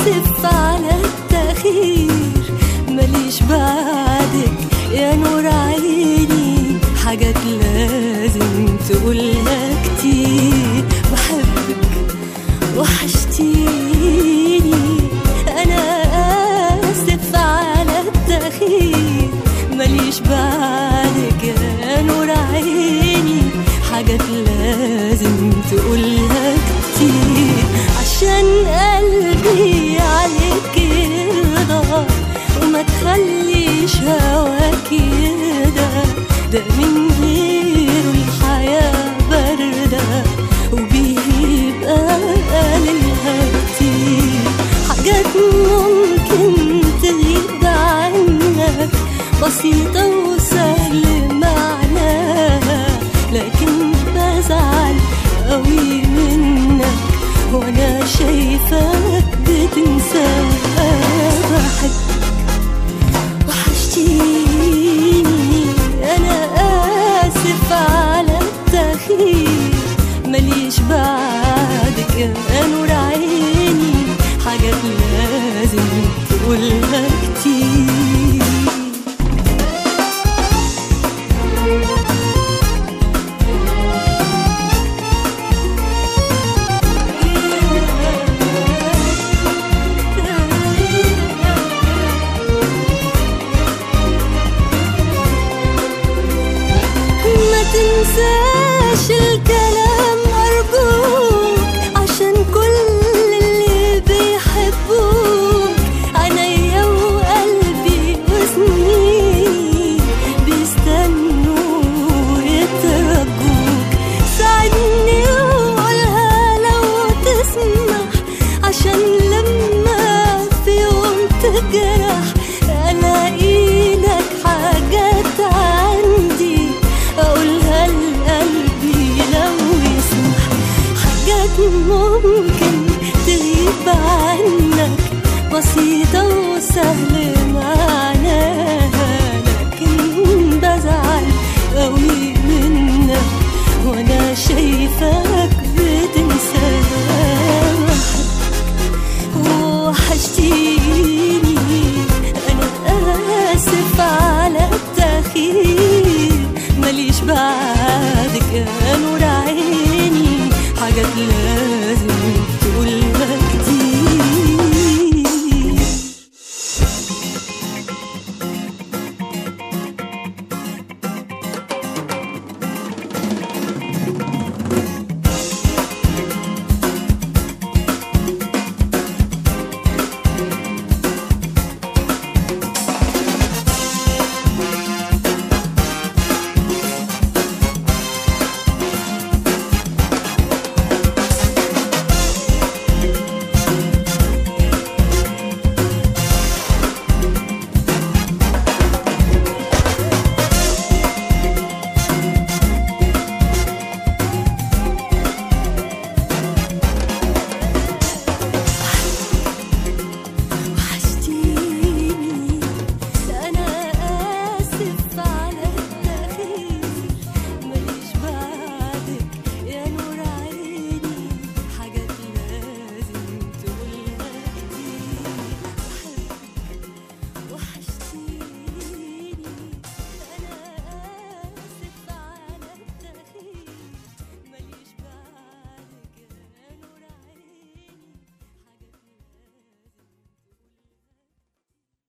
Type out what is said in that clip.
آسف على التأخير ماليش بعدك يا نور عيني حاجات لازم تقولها كتير بحبك وحشتيني أنا آسف على التأخير ماليش بعدك يا نور عيني حاجات لازم تقولها كتير عشان قلبي عليك يرضى وما تخليش هواك يهدى ده من غيره الحياة باردة وبيبقى قليلها كتير حاجات ممكن تغيب عنك بسيطة